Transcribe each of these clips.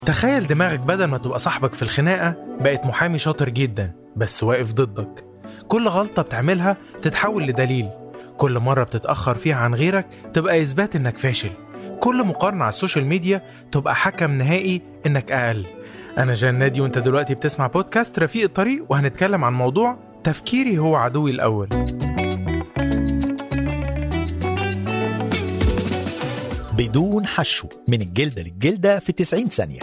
تخيل دماغك بدل ما تبقى صاحبك في الخناقة بقت محامي شاطر جدا بس واقف ضدك كل غلطة بتعملها تتحول لدليل كل مرة بتتأخر فيها عن غيرك تبقى إثبات إنك فاشل كل مقارنة على السوشيال ميديا تبقى حكم نهائي إنك أقل أنا جان نادي وأنت دلوقتي بتسمع بودكاست رفيق الطريق وهنتكلم عن موضوع تفكيري هو عدوي الأول بدون حشو من الجلدة للجلدة في 90 ثانية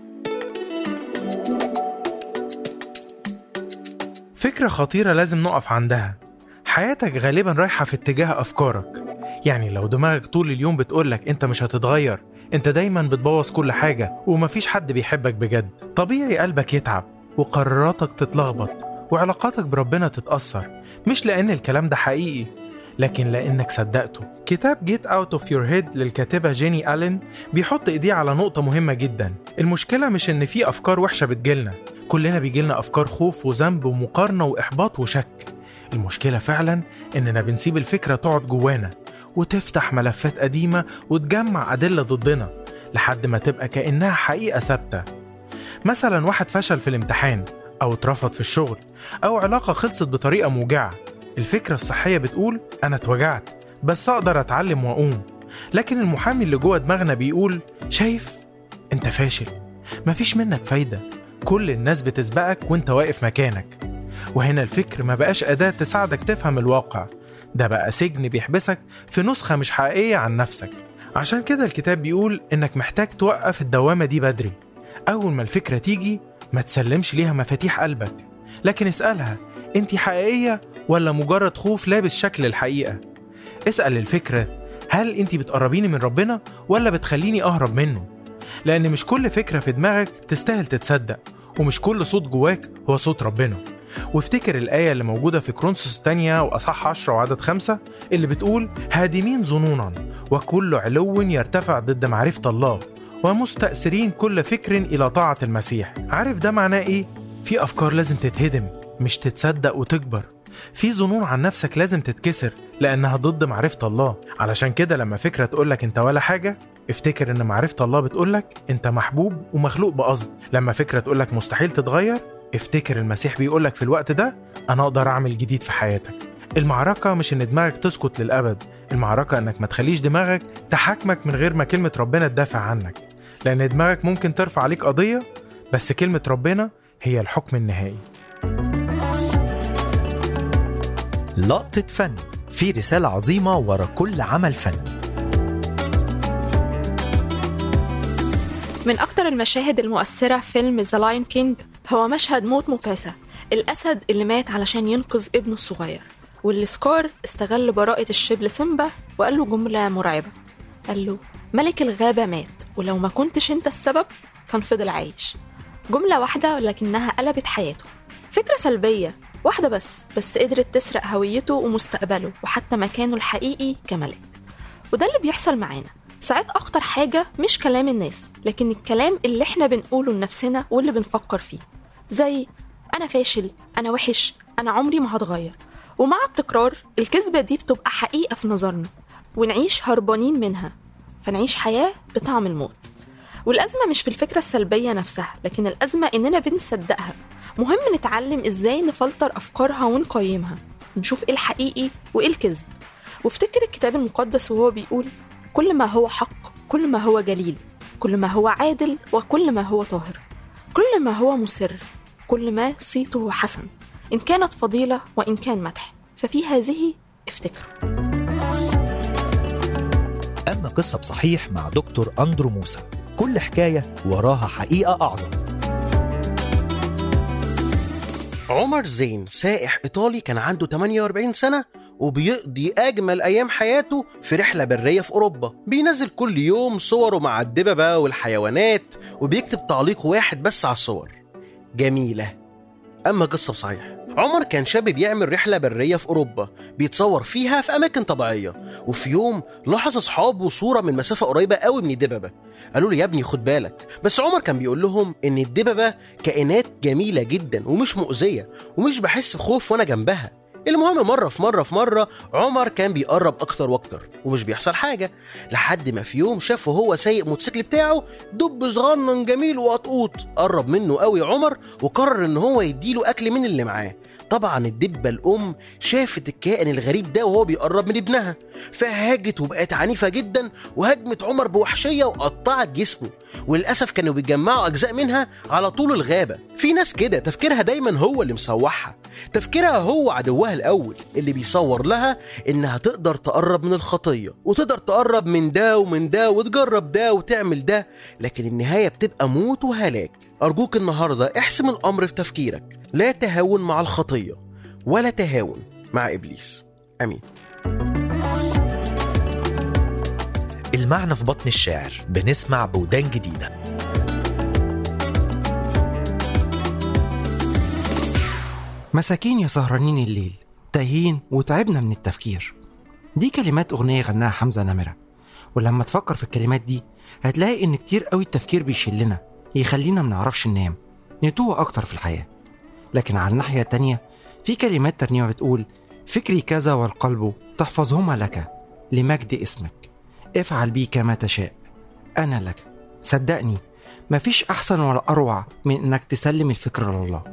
فكرة خطيرة لازم نقف عندها حياتك غالبا رايحة في اتجاه أفكارك يعني لو دماغك طول اليوم بتقولك أنت مش هتتغير أنت دايما بتبوظ كل حاجة ومفيش حد بيحبك بجد طبيعي قلبك يتعب وقراراتك تتلخبط وعلاقاتك بربنا تتأثر مش لأن الكلام ده حقيقي لكن لأنك صدقته كتاب Get Out of Your Head للكاتبة جيني ألين بيحط إيديه على نقطة مهمة جدا المشكلة مش إن في أفكار وحشة بتجيلنا كلنا بيجيلنا أفكار خوف وذنب ومقارنة وإحباط وشك المشكلة فعلا إننا بنسيب الفكرة تقعد جوانا وتفتح ملفات قديمة وتجمع أدلة ضدنا لحد ما تبقى كأنها حقيقة ثابتة مثلا واحد فشل في الامتحان أو اترفض في الشغل أو علاقة خلصت بطريقة موجعة الفكرة الصحية بتقول أنا اتوجعت بس أقدر أتعلم وأقوم لكن المحامي اللي جوه دماغنا بيقول شايف أنت فاشل مفيش منك فايدة كل الناس بتسبقك وأنت واقف مكانك وهنا الفكر ما بقاش أداة تساعدك تفهم الواقع ده بقى سجن بيحبسك في نسخة مش حقيقية عن نفسك عشان كده الكتاب بيقول إنك محتاج توقف الدوامة دي بدري أول ما الفكرة تيجي ما تسلمش ليها مفاتيح قلبك لكن اسألها أنت حقيقية ولا مجرد خوف لابس شكل الحقيقة اسأل الفكرة هل أنت بتقربيني من ربنا ولا بتخليني أهرب منه لأن مش كل فكرة في دماغك تستاهل تتصدق ومش كل صوت جواك هو صوت ربنا وافتكر الآية اللي موجودة في كرونسوس الثانية وأصح 10 وعدد خمسة اللي بتقول هادمين ظنونا وكل علو يرتفع ضد معرفة الله ومستأثرين كل فكر إلى طاعة المسيح عارف ده معناه إيه؟ في أفكار لازم تتهدم مش تتصدق وتكبر في ظنون عن نفسك لازم تتكسر لأنها ضد معرفة الله علشان كده لما فكرة تقولك أنت ولا حاجة افتكر إن معرفة الله بتقولك أنت محبوب ومخلوق بقصد لما فكرة تقولك مستحيل تتغير افتكر المسيح بيقولك في الوقت ده أنا أقدر أعمل جديد في حياتك المعركة مش إن دماغك تسكت للأبد المعركة إنك ما تخليش دماغك تحاكمك من غير ما كلمة ربنا تدافع عنك لأن دماغك ممكن ترفع عليك قضية بس كلمة ربنا هي الحكم النهائي لقطة فن في رسالة عظيمة ورا كل عمل فني من أكتر المشاهد المؤثرة في فيلم ذا لاين كينج هو مشهد موت مفاسة الأسد اللي مات علشان ينقذ ابنه الصغير واللي سكار استغل براءة الشبل سيمبا وقال له جملة مرعبة قال له ملك الغابة مات ولو ما كنتش انت السبب كان فضل عايش جملة واحدة ولكنها قلبت حياته فكرة سلبية واحدة بس بس قدرت تسرق هويته ومستقبله وحتى مكانه الحقيقي كملك وده اللي بيحصل معانا ساعات أخطر حاجة مش كلام الناس لكن الكلام اللي احنا بنقوله لنفسنا واللي بنفكر فيه زي أنا فاشل أنا وحش أنا عمري ما هتغير ومع التكرار الكذبة دي بتبقى حقيقة في نظرنا ونعيش هربانين منها فنعيش حياة بطعم الموت والأزمة مش في الفكرة السلبية نفسها لكن الأزمة إننا بنصدقها مهم نتعلم إزاي نفلتر أفكارها ونقيمها نشوف إيه الحقيقي وإيه الكذب وافتكر الكتاب المقدس وهو بيقول كل ما هو حق كل ما هو جليل كل ما هو عادل وكل ما هو طاهر كل ما هو مسر كل ما صيته حسن إن كانت فضيلة وإن كان مدح ففي هذه افتكروا أما قصة بصحيح مع دكتور أندرو موسى كل حكاية وراها حقيقة أعظم عمر زين سائح إيطالي كان عنده 48 سنة وبيقضي أجمل أيام حياته في رحلة برية في أوروبا بينزل كل يوم صوره مع الدببة والحيوانات وبيكتب تعليق واحد بس على الصور جميلة أما قصة بصحيح عمر كان شاب بيعمل رحلة برية في أوروبا بيتصور فيها في أماكن طبيعية وفي يوم لاحظ أصحابه صورة من مسافة قريبة قوي من الدببة قالوا له يا ابني خد بالك بس عمر كان بيقول لهم إن الدببة كائنات جميلة جدا ومش مؤذية ومش بحس بخوف وأنا جنبها المهم مرة في مرة في مرة عمر كان بيقرب أكتر وأكتر ومش بيحصل حاجة لحد ما في يوم شافه هو سايق موتوسيكل بتاعه دب صغنن جميل وقطقوط قرب منه قوي عمر وقرر إن هو يديله أكل من اللي معاه طبعا الدبة الأم شافت الكائن الغريب ده وهو بيقرب من ابنها فهاجت وبقت عنيفة جدا وهجمت عمر بوحشية وقطعت جسمه وللأسف كانوا بيجمعوا أجزاء منها على طول الغابة في ناس كده تفكيرها دايما هو اللي مسوحها تفكيرها هو عدوها الأول اللي بيصور لها إنها تقدر تقرب من الخطية وتقدر تقرب من ده ومن ده وتجرب ده وتعمل ده لكن النهاية بتبقى موت وهلاك أرجوك النهاردة احسم الأمر في تفكيرك لا تهاون مع الخطية ولا تهاون مع إبليس أمين المعنى في بطن الشاعر بنسمع بودان جديدة مساكين يا سهرانين الليل تايهين وتعبنا من التفكير دي كلمات أغنية غناها حمزة نمرة ولما تفكر في الكلمات دي هتلاقي إن كتير قوي التفكير بيشلنا يخلينا منعرفش ننام نتوه أكتر في الحياة لكن على الناحية التانية في كلمات ترنيمة بتقول فكري كذا والقلب تحفظهما لك لمجد اسمك افعل بي كما تشاء أنا لك صدقني مفيش أحسن ولا أروع من إنك تسلم الفكرة لله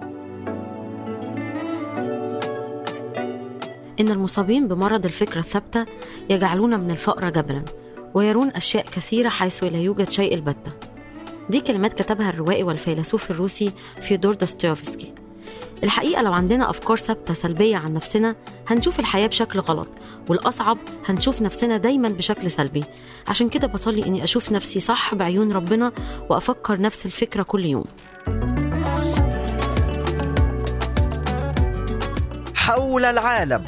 إن المصابين بمرض الفكرة الثابتة يجعلون من الفقر جبلا ويرون أشياء كثيرة حيث لا يوجد شيء البتة دي كلمات كتبها الروائي والفيلسوف الروسي فيودور دوستويفسكي الحقيقة لو عندنا أفكار ثابتة سلبية عن نفسنا هنشوف الحياة بشكل غلط والأصعب هنشوف نفسنا دايما بشكل سلبي عشان كده بصلي إني أشوف نفسي صح بعيون ربنا وأفكر نفس الفكرة كل يوم حول العالم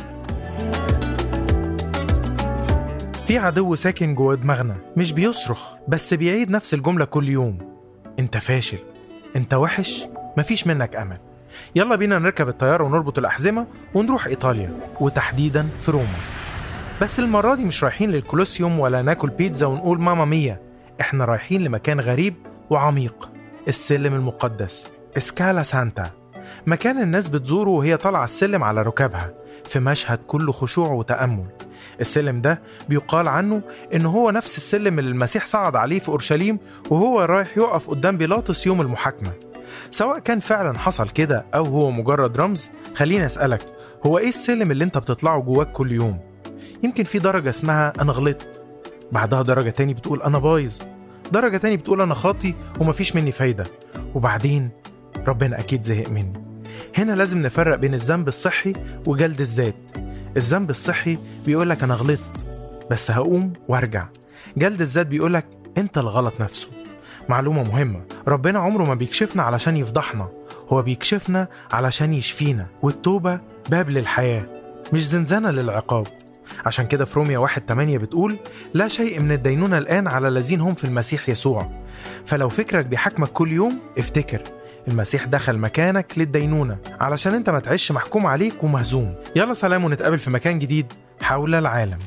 في عدو ساكن جوه دماغنا مش بيصرخ بس بيعيد نفس الجملة كل يوم انت فاشل انت وحش مفيش منك امل يلا بينا نركب الطيارة ونربط الأحزمة ونروح إيطاليا وتحديدا في روما بس المرة دي مش رايحين للكولوسيوم ولا ناكل بيتزا ونقول ماما ميا احنا رايحين لمكان غريب وعميق السلم المقدس اسكالا سانتا مكان الناس بتزوره وهي طالعة السلم على ركابها في مشهد كله خشوع وتأمل السلم ده بيقال عنه إن هو نفس السلم اللي المسيح صعد عليه في أورشليم وهو رايح يقف قدام بيلاطس يوم المحاكمة سواء كان فعلا حصل كده أو هو مجرد رمز خليني أسألك هو إيه السلم اللي أنت بتطلعه جواك كل يوم؟ يمكن في درجة اسمها أنا غلطت بعدها درجة تاني بتقول أنا بايظ درجة تاني بتقول أنا خاطي ومفيش مني فايدة وبعدين ربنا أكيد زهق مني هنا لازم نفرق بين الذنب الصحي وجلد الذات الذنب الصحي بيقولك أنا غلطت بس هقوم وارجع جلد الذات بيقولك أنت الغلط نفسه معلومة مهمة ربنا عمره ما بيكشفنا علشان يفضحنا هو بيكشفنا علشان يشفينا والتوبة باب للحياة مش زنزانة للعقاب عشان كده في روميا 1 8 بتقول لا شيء من الدينونة الآن على الذين هم في المسيح يسوع فلو فكرك بيحاكمك كل يوم افتكر المسيح دخل مكانك للدينونة علشان انت ما تعيش محكوم عليك ومهزوم يلا سلام ونتقابل في مكان جديد حول العالم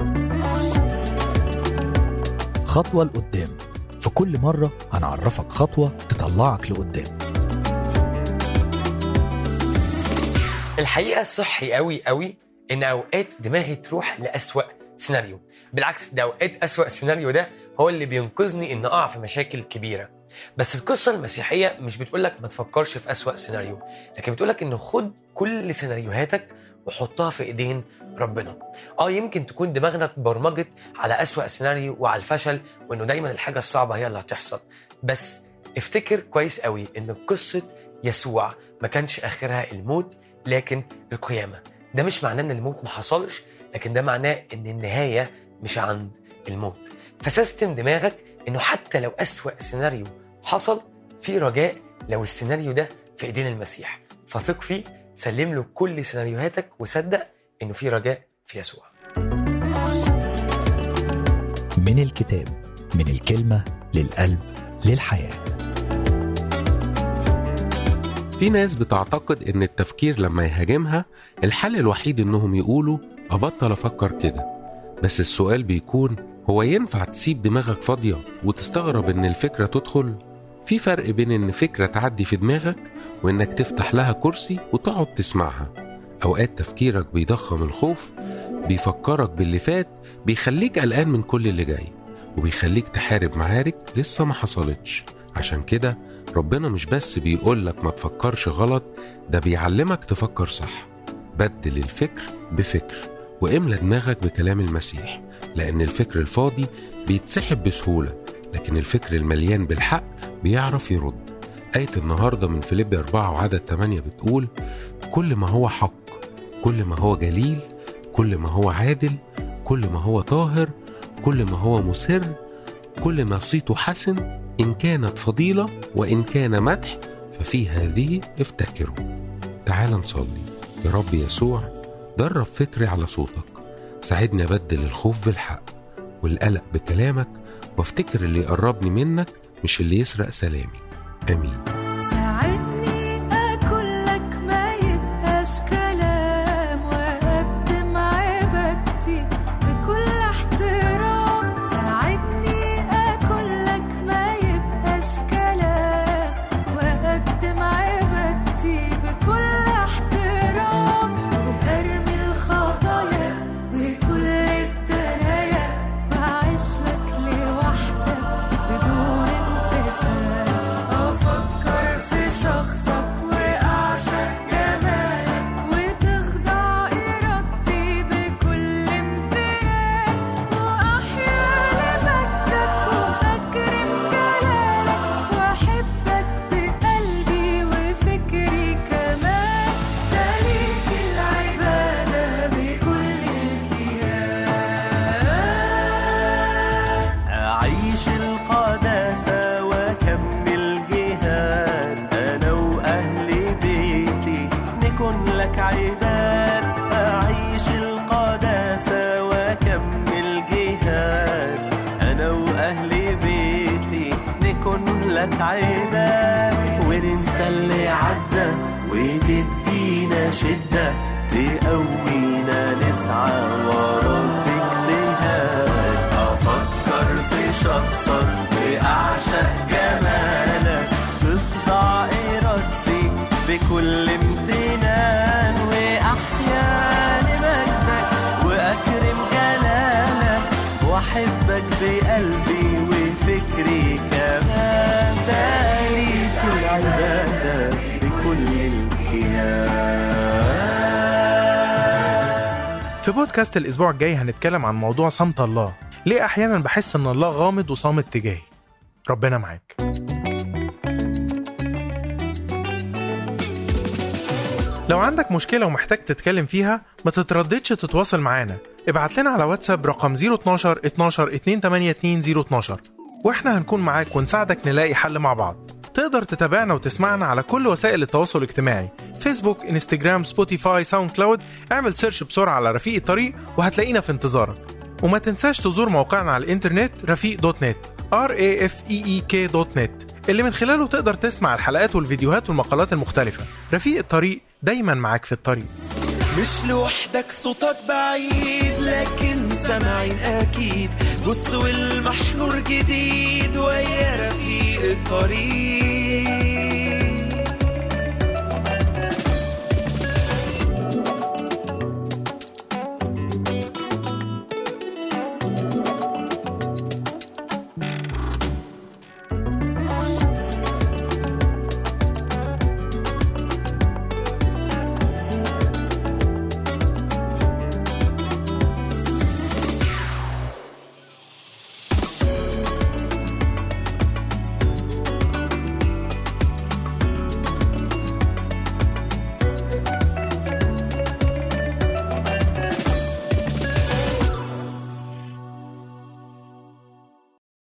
خطوة لقدام في كل مرة هنعرفك خطوة تطلعك لقدام الحقيقه صحي قوي قوي ان اوقات دماغي تروح لاسوا سيناريو بالعكس ده اوقات اسوا سيناريو ده هو اللي بينقذني ان اقع في مشاكل كبيره بس القصه المسيحيه مش بتقولك ما تفكرش في اسوا سيناريو لكن بتقولك انه خد كل سيناريوهاتك وحطها في ايدين ربنا اه يمكن تكون دماغنا اتبرمجت على اسوا سيناريو وعلى الفشل وانه دايما الحاجه الصعبه هي اللي هتحصل بس افتكر كويس قوي ان قصه يسوع ما كانش اخرها الموت لكن القيامه ده مش معناه ان الموت ما حصلش لكن ده معناه ان النهايه مش عند الموت فسيستم دماغك انه حتى لو اسوا سيناريو حصل في رجاء لو السيناريو ده في ايدين المسيح فثق فيه سلم له كل سيناريوهاتك وصدق انه في رجاء في يسوع من الكتاب من الكلمة للقلب للحياة في ناس بتعتقد ان التفكير لما يهاجمها الحل الوحيد انهم يقولوا ابطل افكر كده بس السؤال بيكون هو ينفع تسيب دماغك فاضية وتستغرب ان الفكرة تدخل في فرق بين ان فكرة تعدي في دماغك وانك تفتح لها كرسي وتقعد تسمعها أوقات تفكيرك بيضخم الخوف بيفكرك باللي فات بيخليك قلقان من كل اللي جاي وبيخليك تحارب معارك لسه ما حصلتش عشان كده ربنا مش بس بيقولك ما تفكرش غلط ده بيعلمك تفكر صح بدل الفكر بفكر واملى دماغك بكلام المسيح لأن الفكر الفاضي بيتسحب بسهولة لكن الفكر المليان بالحق بيعرف يرد آية النهاردة من فيليب 4 وعدد 8 بتقول كل ما هو حق كل ما هو جليل كل ما هو عادل كل ما هو طاهر كل ما هو مسر كل ما صيته حسن إن كانت فضيلة وإن كان مدح ففي هذه افتكروا تعال نصلي يا رب يسوع درب فكري على صوتك ساعدني أبدل الخوف بالحق والقلق بكلامك وافتكر اللي يقربني منك مش اللي يسرق سلامي آمين ساعدني أكون لك ما يبقاش كلام وأقدم عبادتي بكل احترام ساعدني أكون لك ما يبقاش كلام وأقدم عبادتي بكل احترام وأرمي الخطايا وكل الدنايا وأعيش لك لوحدك بدون انقسام أفكر في شخصك وأعشق جمالك وتخضع إرادتي بكل امتنان وأحيا لمجدك وأكرم جلالك وأحبك بقلبي وفكري كمان ده ليك العبادة بكل الكيان أعيش القداسة وأكمل جهاد أنا وأهل بيتي نكون لك عباد أعيش القداسة وأكمل جهاد أنا وأهل بيتي نكون لك عباد وننسى اللي عدى وتدينا شدة تقوينا نسعى وراك باجتهاد أفكر في شخصك وأعشق جمالك تخضع إرادتي بكل امتنان وأحيا لمجدك وأكرم جلالك وأحبك بقلبي وفكري كمان ده ليك العبادة بكل الكيان في بودكاست الأسبوع الجاي هنتكلم عن موضوع صمت الله ليه أحيانا بحس إن الله غامض وصامت تجاهي ربنا معاك لو عندك مشكلة ومحتاج تتكلم فيها ما تترددش تتواصل معانا ابعت لنا على واتساب رقم 012 12 282 012 واحنا هنكون معاك ونساعدك نلاقي حل مع بعض تقدر تتابعنا وتسمعنا على كل وسائل التواصل الاجتماعي فيسبوك انستجرام سبوتيفاي ساوند كلاود اعمل سيرش بسرعة على رفيق الطريق وهتلاقينا في انتظارك وما تنساش تزور موقعنا على الانترنت رفيق دوت نت r a f e e k دوت نت اللي من خلاله تقدر تسمع الحلقات والفيديوهات والمقالات المختلفة رفيق الطريق دايما معاك في الطريق مش لوحدك صوتك بعيد لكن سامعين اكيد بص والمحنور جديد ويا رفيق الطريق